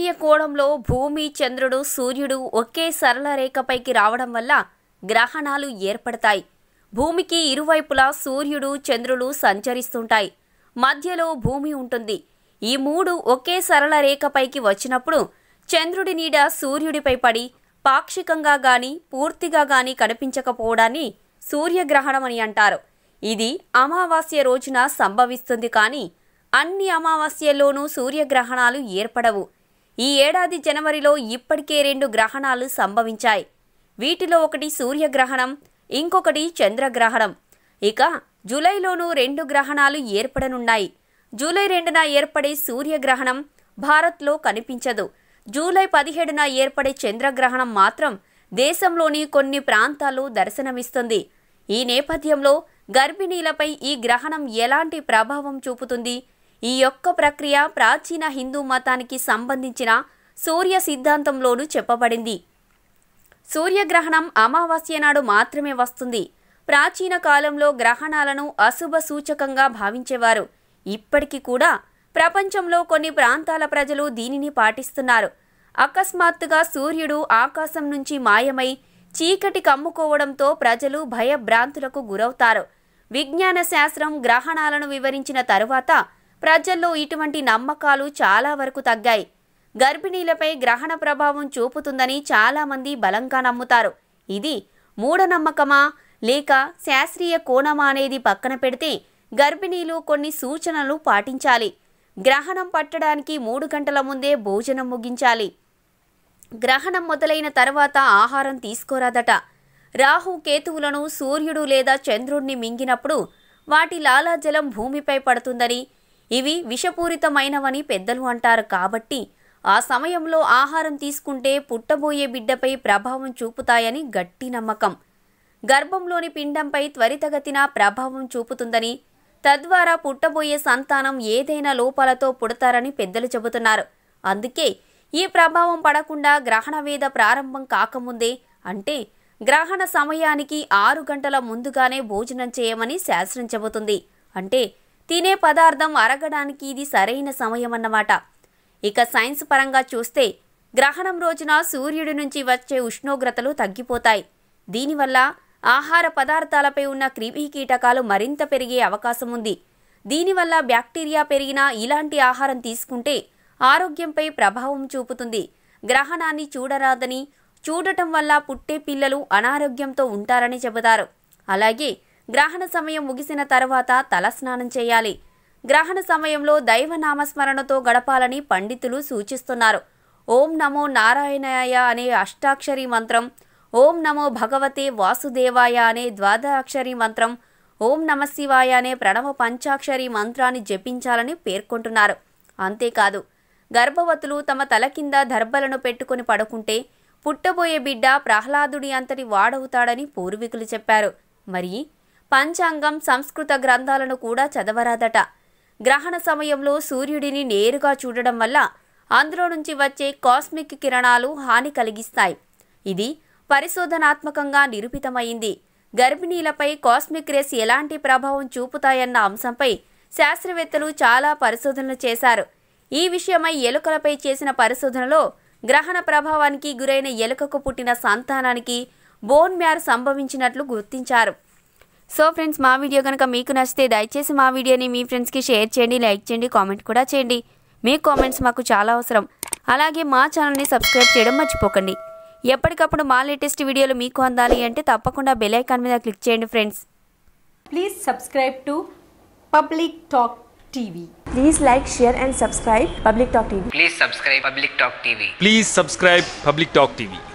శాస్త్రీయ కోణంలో భూమి చంద్రుడు సూర్యుడు ఒకే సరళ రేఖపైకి రావడం వల్ల గ్రహణాలు ఏర్పడతాయి భూమికి ఇరువైపులా సూర్యుడు చంద్రులు సంచరిస్తుంటాయి మధ్యలో భూమి ఉంటుంది ఈ మూడు ఒకే సరళ రేఖపైకి వచ్చినప్పుడు చంద్రుడి నీడ సూర్యుడిపై పడి పాక్షికంగా గాని పూర్తిగా గాని కనిపించకపోవడాన్ని సూర్యగ్రహణం అని అంటారు ఇది అమావాస్య రోజున సంభవిస్తుంది కానీ అన్ని అమావాస్యల్లోనూ సూర్యగ్రహణాలు ఏర్పడవు ఈ ఏడాది జనవరిలో ఇప్పటికే రెండు గ్రహణాలు సంభవించాయి వీటిలో ఒకటి సూర్యగ్రహణం ఇంకొకటి చంద్రగ్రహణం ఇక జూలైలోనూ రెండు గ్రహణాలు ఏర్పడనున్నాయి జూలై రెండున ఏర్పడే సూర్యగ్రహణం భారత్లో కనిపించదు జూలై పదిహేడున ఏర్పడే చంద్రగ్రహణం మాత్రం దేశంలోని కొన్ని ప్రాంతాల్లో దర్శనమిస్తుంది ఈ నేపథ్యంలో గర్భిణీలపై ఈ గ్రహణం ఎలాంటి ప్రభావం చూపుతుంది ఈ యొక్క ప్రక్రియ ప్రాచీన హిందూ మతానికి సంబంధించిన సూర్య సిద్ధాంతంలోనూ చెప్పబడింది సూర్యగ్రహణం అమావాస్య నాడు మాత్రమే వస్తుంది ప్రాచీన కాలంలో గ్రహణాలను అశుభ సూచకంగా భావించేవారు ఇప్పటికీ కూడా ప్రపంచంలో కొన్ని ప్రాంతాల ప్రజలు దీనిని పాటిస్తున్నారు అకస్మాత్తుగా సూర్యుడు ఆకాశం నుంచి మాయమై చీకటి కమ్ముకోవడంతో ప్రజలు భయభ్రాంతులకు గురవుతారు విజ్ఞాన శాస్త్రం గ్రహణాలను వివరించిన తరువాత ప్రజల్లో ఇటువంటి నమ్మకాలు చాలా వరకు తగ్గాయి గర్భిణీలపై గ్రహణ ప్రభావం చూపుతుందని చాలామంది బలంగా నమ్ముతారు ఇది మూఢనమ్మకమా లేక శాస్త్రీయ కోణమా అనేది పక్కన పెడితే గర్భిణీలు కొన్ని సూచనలు పాటించాలి గ్రహణం పట్టడానికి మూడు గంటల ముందే భోజనం ముగించాలి గ్రహణం మొదలైన తర్వాత ఆహారం తీసుకోరాదట రాహు కేతువులను సూర్యుడు లేదా చంద్రుణ్ణి మింగినప్పుడు వాటి లాలాజలం భూమిపై పడుతుందని ఇవి విషపూరితమైనవని పెద్దలు అంటారు కాబట్టి ఆ సమయంలో ఆహారం తీసుకుంటే పుట్టబోయే బిడ్డపై ప్రభావం చూపుతాయని గట్టి నమ్మకం గర్భంలోని పిండంపై త్వరితగతిన ప్రభావం చూపుతుందని తద్వారా పుట్టబోయే సంతానం ఏదైనా లోపాలతో పుడతారని పెద్దలు చెబుతున్నారు అందుకే ఈ ప్రభావం పడకుండా గ్రహణ వేద ప్రారంభం కాకముందే అంటే గ్రహణ సమయానికి ఆరు గంటల ముందుగానే భోజనం చేయమని శాస్త్రం చెబుతుంది అంటే తినే పదార్థం అరగడానికి ఇది సరైన సమయం అన్నమాట ఇక సైన్స్ పరంగా చూస్తే గ్రహణం రోజున సూర్యుడి నుంచి వచ్చే ఉష్ణోగ్రతలు తగ్గిపోతాయి దీనివల్ల ఆహార పదార్థాలపై ఉన్న క్రిమి కీటకాలు మరింత పెరిగే అవకాశం ఉంది దీనివల్ల బ్యాక్టీరియా పెరిగినా ఇలాంటి ఆహారం తీసుకుంటే ఆరోగ్యంపై ప్రభావం చూపుతుంది గ్రహణాన్ని చూడరాదని చూడటం వల్ల పుట్టే పిల్లలు అనారోగ్యంతో ఉంటారని చెబుతారు అలాగే గ్రహణ సమయం ముగిసిన తర్వాత తలస్నానం చేయాలి గ్రహణ సమయంలో దైవ నామస్మరణతో గడపాలని పండితులు సూచిస్తున్నారు ఓం నమో నారాయణాయ అనే అష్టాక్షరి మంత్రం ఓం నమో భగవతే వాసుదేవాయ అనే ద్వాదశాక్షరి మంత్రం ఓం నమ శివాయ అనే ప్రణవ పంచాక్షరి మంత్రాన్ని జపించాలని పేర్కొంటున్నారు అంతేకాదు గర్భవతులు తమ తల కింద దర్భలను పెట్టుకుని పడుకుంటే పుట్టబోయే బిడ్డ ప్రహ్లాదుడి అంతటి వాడవుతాడని పూర్వీకులు చెప్పారు మరి పంచాంగం సంస్కృత గ్రంథాలను కూడా చదవరాదట గ్రహణ సమయంలో సూర్యుడిని నేరుగా చూడడం వల్ల అందులో నుంచి వచ్చే కాస్మిక్ కిరణాలు హాని కలిగిస్తాయి ఇది పరిశోధనాత్మకంగా నిరూపితమైంది గర్భిణీలపై కాస్మిక్ రేస్ ఎలాంటి ప్రభావం చూపుతాయన్న అంశంపై శాస్త్రవేత్తలు చాలా పరిశోధనలు చేశారు ఈ విషయమై ఎలుకలపై చేసిన పరిశోధనలో గ్రహణ ప్రభావానికి గురైన ఎలుకకు పుట్టిన సంతానానికి బోన్ మ్యార్ సంభవించినట్లు గుర్తించారు సో ఫ్రెండ్స్ మా వీడియో కనుక మీకు నచ్చితే దయచేసి మా వీడియోని మీ ఫ్రెండ్స్కి షేర్ చేయండి లైక్ చేయండి కామెంట్ కూడా చేయండి మీ కామెంట్స్ మాకు చాలా అవసరం అలాగే మా ఛానల్ని సబ్స్క్రైబ్ చేయడం మర్చిపోకండి ఎప్పటికప్పుడు మా లేటెస్ట్ వీడియోలు మీకు అందాలి అంటే తప్పకుండా బెల్ ఐకాన్ మీద క్లిక్ చేయండి friends Please subscribe to Public Talk TV. Please like, share and subscribe Public Talk TV. Please subscribe Public Talk TV. Please subscribe Public Talk TV.